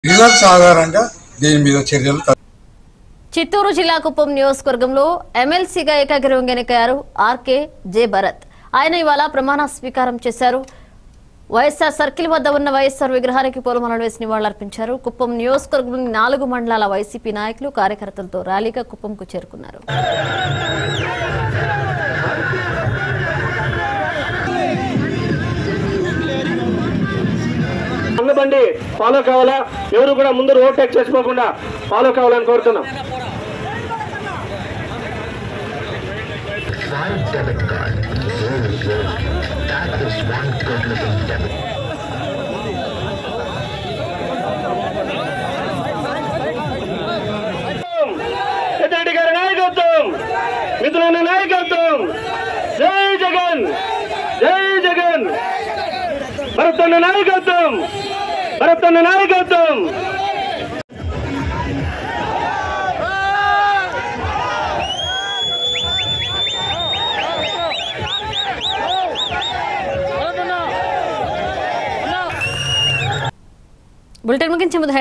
Results ఆధారంగా దీని మీద చర్యలు త- చిత్తూరు జిల్లా కుప్పం నియోజకవర్గంలో ఎమ్మెల్సీగా ఏకాగ్రవం ఎన్నికయ్యారు ఆర్కే జే భరత్ ఆయన ఇవాళ ప్రమాణ స్వీకారం చేశారు వైఎస్ఆర్ సర్కిల్ వద్ద ఉన్న వైఎస్ఆర్ విగ్రహానికి పూలమాలలు వేసి నివాళులర్పించారు కుప్పం నియోజకవర్గంలోని నాలుగు మండలాల వైసీపీ నాయకులు కార్యకర్తలతో ర్యాలీగా కుప్పంకు చేరుకున్నారు అందబండి ఫాలో కావాలా ఎవరు కూడా ముందు ఓవర్టేక్ చేసుకోకుండా ఫాలో కావాలని కోరుతున్నాం Five debit card. Very good. That is one good looking debit. Peddireddy గారి నాయకత్వం మిత్రుల నాయకత్వం జై జగన్ జై జగన్ భరతన్న నాయకత్వం భరతన్న నాయకత్వం బులెటిన్ ముగించే ముందు